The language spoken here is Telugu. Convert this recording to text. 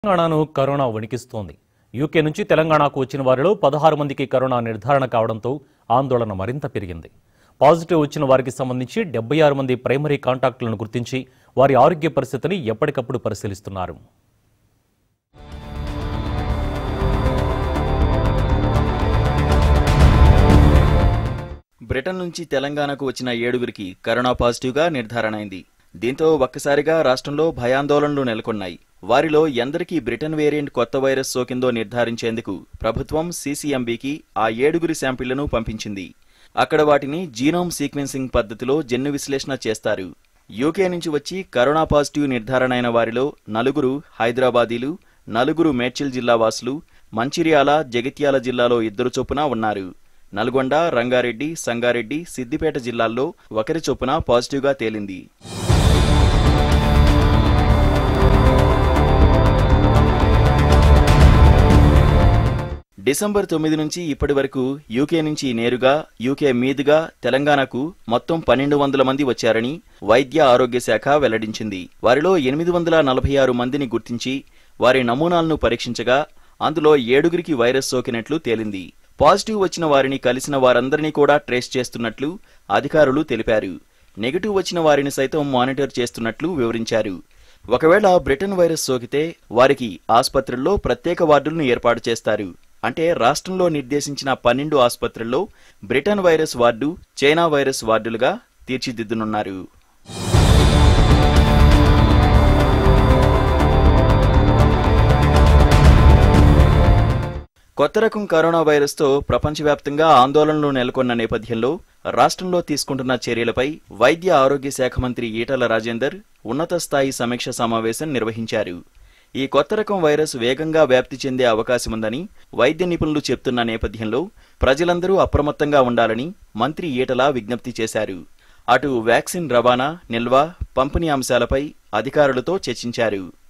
తెలంగాణను కరోనా వణికిస్తోంది యూకే నుంచి తెలంగాణకు వచ్చిన వారిలో పదహారు మందికి కరోనా నిర్ధారణ కావడంతో ఆందోళన మరింత పెరిగింది పాజిటివ్ వచ్చిన వారికి సంబంధించి డెబ్బై ఆరు మంది ప్రైమరీ కాంటాక్టులను గుర్తించి వారి ఆరోగ్య పరిస్థితిని ఎప్పటికప్పుడు పరిశీలిస్తున్నారు బ్రిటన్ నుంచి తెలంగాణకు వచ్చిన ఏడుగురికి కరోనా పాజిటివ్గా నిర్ధారణ అయింది దీంతో ఒక్కసారిగా రాష్ట్రంలో భయాందోళనలు నెలకొన్నాయి వారిలో ఎందరికీ బ్రిటన్ వేరియంట్ కొత్త వైరస్ సోకిందో నిర్ధారించేందుకు ప్రభుత్వం సీసీఎంబీకి ఆ ఏడుగురి శాంపిళ్లను పంపించింది అక్కడ వాటిని జీనోమ్ సీక్వెన్సింగ్ పద్ధతిలో జన్యు విశ్లేషణ చేస్తారు యూకే నుంచి వచ్చి కరోనా పాజిటివ్ నిర్ధారణ అయిన వారిలో నలుగురు హైదరాబాదీలు నలుగురు మేడ్చల్ జిల్లా వాసులు మంచిర్యాల జగిత్యాల జిల్లాలో ఇద్దరు చొప్పున ఉన్నారు నల్గొండ రంగారెడ్డి సంగారెడ్డి సిద్దిపేట జిల్లాల్లో ఒకరి చొప్పున పాజిటివ్గా తేలింది డిసెంబర్ తొమ్మిది నుంచి ఇప్పటి వరకు యూకే నుంచి నేరుగా యూకే మీదుగా తెలంగాణకు మొత్తం పన్నెండు వందల మంది వచ్చారని వైద్య ఆరోగ్య శాఖ వెల్లడించింది వారిలో ఎనిమిది వందల నలభై ఆరు మందిని గుర్తించి వారి నమూనాలను పరీక్షించగా అందులో ఏడుగురికి వైరస్ సోకినట్లు తేలింది పాజిటివ్ వచ్చిన వారిని కలిసిన వారందరినీ కూడా ట్రేస్ చేస్తున్నట్లు అధికారులు తెలిపారు నెగటివ్ వచ్చిన వారిని సైతం మానిటర్ చేస్తున్నట్లు వివరించారు ఒకవేళ బ్రిటన్ వైరస్ సోకితే వారికి ఆసుపత్రుల్లో ప్రత్యేక వార్డులను ఏర్పాటు చేస్తారు అంటే రాష్ట్రంలో నిర్దేశించిన పన్నెండు ఆసుపత్రుల్లో Britain virus ward China virus వార్డులుగా తీర్చిదిద్దనున్నారు కొత్త రకం కరోనా వైరస్తో ప్రపంచవ్యాప్తంగా ఆందోళనలు నెలకొన్న నేపథ్యంలో రాష్ట్రంలో తీసుకుంటున్న చర్యలపై వైద్య ఆరోగ్య శాఖ మంత్రి ఈటల రాజేందర్ ఉన్నత స్థాయి సమీక్ష సమావేశం నిర్వహించారు ఈ కొత్త రకం వైరస్ వేగంగా వ్యాప్తి చెందే అవకాశముందని వైద్య నిపుణులు చెప్తున్న నేపథ్యంలో ప్రజలందరూ అప్రమత్తంగా ఉండాలని మంత్రి ఈటల విజ్ఞప్తి చేశారు అటు వ్యాక్సిన్ రవాణా నిల్వ పంపిణీ అంశాలపై అధికారులతో చర్చించారు